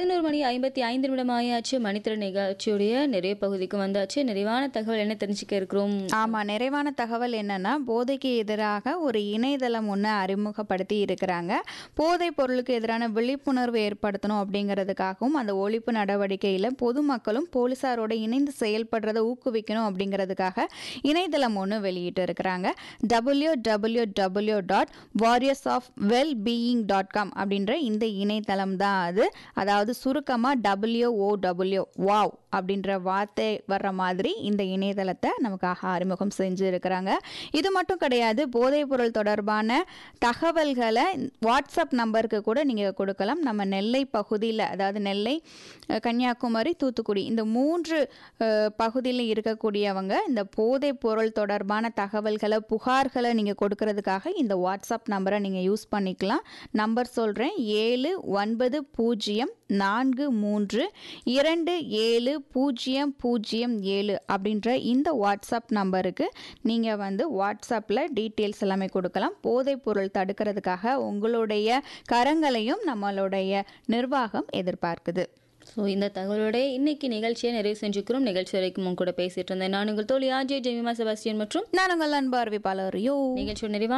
பதினோரு மணி ஐம்பத்தி ஐந்து நிமிடம் ஆயாச்சு மணித்திர நிகழ்ச்சியுடைய நிறைய பகுதிக்கு வந்தாச்சு நிறைவான தகவல் என்ன தெரிஞ்சுக்க இருக்கிறோம் ஆமாம் நிறைவான தகவல் என்னன்னா போதைக்கு எதிராக ஒரு இணையதளம் ஒன்று அறிமுகப்படுத்தி இருக்கிறாங்க போதைப் பொருளுக்கு எதிரான விழிப்புணர்வு ஏற்படுத்தணும் அப்படிங்கிறதுக்காகவும் அந்த ஒழிப்பு நடவடிக்கையில் பொதுமக்களும் போலீஸாரோட இணைந்து செயல்படுறதை ஊக்குவிக்கணும் அப்படிங்கிறதுக்காக இணையதளம் ஒன்று வெளியிட்டு இருக்கிறாங்க W W W dot warriors of well being dot com அப்படின்ற இந்த இணையதளம் தான் அது அதாவது சுருக்கமாக டபிள்யூஓடபிள்யூ வாவ் அப்படின்ற வார்த்தை வர்ற மாதிரி இந்த இணையதளத்தை நமக்காக அறிமுகம் செஞ்சுருக்கிறாங்க இது மட்டும் கிடையாது போதைப் பொருள் தொடர்பான தகவல்களை வாட்ஸ்அப் நம்பருக்கு கூட நீங்கள் கொடுக்கலாம் நம்ம நெல்லை பகுதியில் அதாவது நெல்லை அஹ், கன்னியாகுமரி தூத்துக்குடி இந்த மூன்று அஹ், பகுதியில் இருக்கக்கூடியவங்க இந்த போதைப் பொருள் தொடர்பான தகவல்களை புகார்களை நீங்கள் கொடுக்கறதுக்காக இந்த வாட்ஸ்அப் நம்பரை நீங்கள் யூஸ் பண்ணிக்கலாம் நம்பர் சொல்கிறேன் ஏழு ஒன்பது பூஜ்ஜியம் நான்கு மூன்று இரண்டு ஏழு பூஜ்ஜியம் பூஜ்ஜியம் ஏழு அப்படின்ற இந்த வாட்ஸ்அப் நம்பருக்கு நீங்கள் வந்து வாட்ஸ்அப்பில் டீட்டெயில்ஸ் எல்லாமே கொடுக்கலாம் போதைப் பொருள் தடுக்கிறதுக்காக உங்களுடைய கரங்களையும் நம்மளுடைய நிர்வாகம் எதிர்பார்க்குது ஸோ இந்த தகவலோட இன்னைக்கு நிகழ்ச்சியை நிறைவு செஞ்சுக்கிறோம் நிகழ்ச்சி வரைக்கும் உங்க கூட பேசிட்டு இருந்தேன் நான் உங்கள் தோழி ஆர்ஜே ஜெமிமா செபாஸ்டியன் மற்றும் நான் உங்கள் அன்பு அறிவிப்பாளர் யோ நிகழ்ச்சியோட நிறைவான